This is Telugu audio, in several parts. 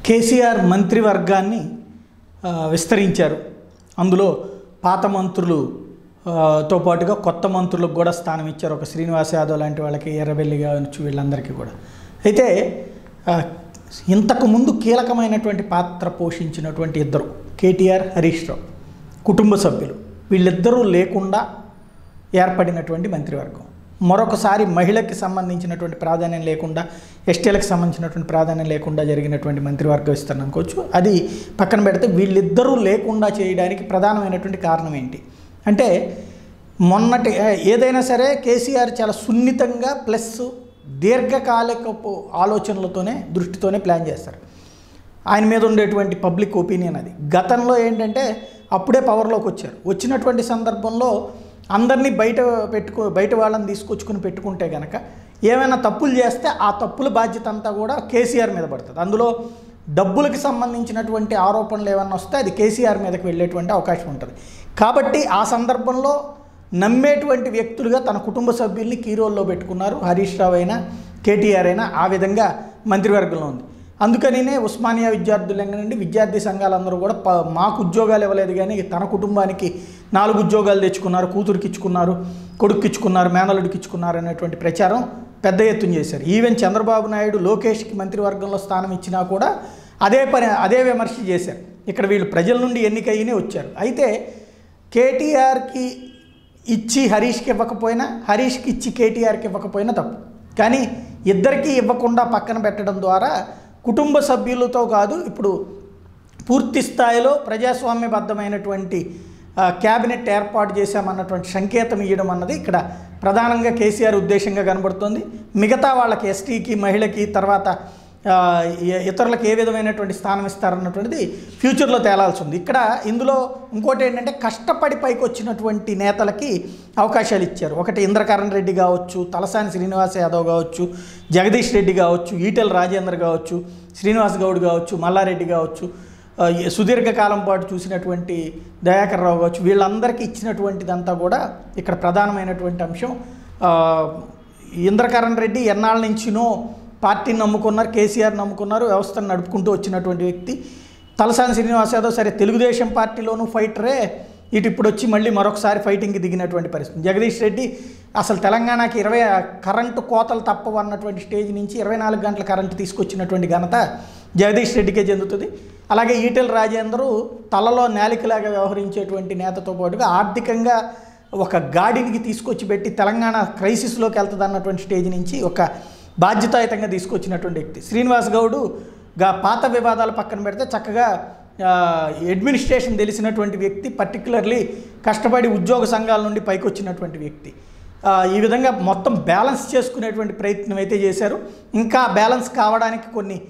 కేసీఆర్ మంత్రివర్గాన్ని ఆ, విస్తరించారు అందులో పాత మంత్రులు ఆ, తో పాటుగా కొత్త మంత్రులకు కూడా స్థానం ఇచ్చారు ఒక శ్రీనివాస్ యాదవ్ లాంటి వాళ్ళకి ఎర్రబెల్లి కావచ్చు వీళ్ళందరికీ కూడా అయితే ఆ, ఇంతకు ముందు కీలకమైనటువంటి పాత్ర పోషించినటువంటి ఇద్దరు కేటీఆర్ హరీష్ రావు కుటుంబ సభ్యులు వీళ్ళిద్దరూ లేకుండా ఏర్పడినటువంటి మంత్రివర్గం మరొకసారి మహిళకి సంబంధించినటువంటి ప్రాధాన్యం లేకుండా ఎస్టీలకు సంబంధించినటువంటి ప్రాధాన్యం లేకుండా జరిగినటువంటి మంత్రివర్గ విస్తరణ అనుకోవచ్చు అది పక్కన పెడితే వీళ్ళిద్దరూ లేకుండా చేయడానికి ప్రధానమైనటువంటి కారణం ఏంటి అంటే మొన్నటి ఏదైనా సరే కేసీఆర్ చాలా సున్నితంగా ప్లస్ దీర్ఘకాలికపు ఆలోచనలతోనే దృష్టితోనే ప్లాన్ చేస్తారు ఆయన మీద ఉండేటువంటి పబ్లిక్ ఒపీనియన్ అది గతంలో ఏంటంటే అప్పుడే పవర్లోకి వచ్చారు వచ్చినటువంటి సందర్భంలో అందరినీ బయట పెట్టుకో బయట వాళ్ళని తీసుకొచ్చుకుని పెట్టుకుంటే కనుక ఏమైనా తప్పులు చేస్తే ఆ తప్పుల బాధ్యత అంతా కూడా కేసీఆర్ మీద పడుతుంది అందులో డబ్బులకి సంబంధించినటువంటి ఆరోపణలు ఏమన్నా వస్తే అది కేసీఆర్ మీదకి వెళ్ళేటువంటి అవకాశం ఉంటుంది కాబట్టి ఆ సందర్భంలో నమ్మేటువంటి వ్యక్తులుగా తన కుటుంబ సభ్యుల్ని కీరోల్లో పెట్టుకున్నారు హరీష్ రావు అయినా కేటీఆర్ అయినా ఆ విధంగా మంత్రివర్గంలో ఉంది అందుకనినే ఉస్మానియా విద్యార్థుల నుండి విద్యార్థి సంఘాలందరూ కూడా ప మాకు ఉద్యోగాలు ఇవ్వలేదు కానీ తన కుటుంబానికి నాలుగు ఉద్యోగాలు తెచ్చుకున్నారు కూతురికి ఇచ్చుకున్నారు కొడుకు ఇచ్చుకున్నారు మేనలుడికి ఇచ్చుకున్నారు అనేటువంటి ప్రచారం పెద్ద ఎత్తున చేశారు ఈవెన్ చంద్రబాబు నాయుడు లోకేష్కి మంత్రివర్గంలో స్థానం ఇచ్చినా కూడా అదే పని అదే విమర్శ చేశారు ఇక్కడ వీళ్ళు ప్రజల నుండి ఎన్నికయ్యనే వచ్చారు అయితే కేటీఆర్కి ఇచ్చి హరీష్కి ఇవ్వకపోయినా హరీష్కి ఇచ్చి కేటీఆర్కి ఇవ్వకపోయినా తప్పు కానీ ఇద్దరికీ ఇవ్వకుండా పక్కన పెట్టడం ద్వారా కుటుంబ సభ్యులతో కాదు ఇప్పుడు పూర్తి స్థాయిలో ప్రజాస్వామ్యబద్ధమైనటువంటి ఆ, క్యాబినెట్ ఏర్పాటు చేశామన్నటువంటి సంకేతం ఇవ్వడం అన్నది ఇక్కడ ప్రధానంగా కేసీఆర్ ఉద్దేశంగా కనబడుతుంది మిగతా వాళ్ళకి ఎస్టీకి మహిళకి తర్వాత ఆ, ఇ- ఇతరులకు ఏ విధమైనటువంటి స్థానం ఇస్తారన్నటువంటిది ఫ్యూచర్లో తేలాల్సి ఉంది ఇక్కడ ఇందులో ఇంకోటి ఏంటంటే కష్టపడి పైకి వచ్చినటువంటి నేతలకి అవకాశాలు ఇచ్చారు ఒకటి ఇంద్రకరణ్ రెడ్డి కావచ్చు తలసాని శ్రీనివాస్ యాదవ్ కావచ్చు జగదీష్ రెడ్డి కావచ్చు ఈటెల రాజేందర్ కావచ్చు శ్రీనివాస్ గౌడ్ కావచ్చు మల్లారెడ్డి కావచ్చు ఆ, ఈ సుదీర్ఘకాలం పాటు చూసినటువంటి దయాకర్ రావు కావచ్చు వీళ్ళందరికీ ఇచ్చినటువంటిదంతా కూడా ఇక్కడ ప్రధానమైనటువంటి అంశం ఆ, ఇంద్రకరణ్ రెడ్డి ఎన్నాళ్ళ నుంచినో పార్టీని నమ్ముకున్నారు కేసీఆర్ నమ్ముకున్నారు వ్యవస్థను నడుపుకుంటూ వచ్చినటువంటి వ్యక్తి తలసాని శ్రీనివాస్ యాదవ్ సరే తెలుగుదేశం పార్టీలోనూ ఫైటరే ఇటు ఇప్పుడు వచ్చి మళ్ళీ మరొకసారి ఫైటింగ్కి దిగినటువంటి పరిస్థితి జగదీష్ రెడ్డి అసలు తెలంగాణకి ఇరవై కరెంటు కోతలు తప్పవు అన్నటువంటి స్టేజ్ నుంచి ఇరవై నాలుగు గంటల కరెంటు తీసుకొచ్చినటువంటి ఘనత జగదీష్ రెడ్డికే చెందుతుంది అలాగే ఈటెల రాజేందరు తలలో నేలికలాగా వ్యవహరించేటువంటి నేతతో పాటుగా ఆర్థికంగా ఒక గాడినికి తీసుకొచ్చి పెట్టి తెలంగాణ క్రైసిస్లోకి వెళ్తుంది అన్నటువంటి స్టేజ్ నుంచి ఒక బాధ్యతాయుతంగా తీసుకొచ్చినటువంటి వ్యక్తి శ్రీనివాస్ గౌడు గా పాత వివాదాలు పక్కన పెడితే చక్కగా ఆ, అడ్మినిస్ట్రేషన్ తెలిసినటువంటి వ్యక్తి పర్టికులర్లీ కష్టపడి ఉద్యోగ సంఘాల నుండి పైకి వచ్చినటువంటి వ్యక్తి ఆ, ఈ విధంగా మొత్తం బ్యాలెన్స్ చేసుకునేటువంటి ప్రయత్నం అయితే చేశారు ఇంకా బ్యాలెన్స్ కావడానికి కొన్ని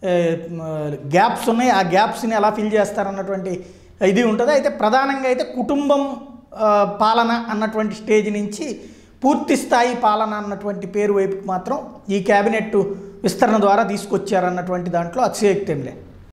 గ్యాప్స్ ఉన్నాయి ఆ గ్యాప్స్ని ఎలా ఫిల్ చేస్తారన్నటువంటి ఇది ఉంటుంది అయితే ప్రధానంగా అయితే కుటుంబం ఆ, పాలన అన్నటువంటి స్టేజ్ నుంచి పూర్తి స్థాయి పాలన అన్నటువంటి పేరు వైపుకి మాత్రం ఈ క్యాబినెట్ విస్తరణ ద్వారా తీసుకొచ్చారన్నటువంటి దాంట్లో అతిశయోక్తి ఏం లేదు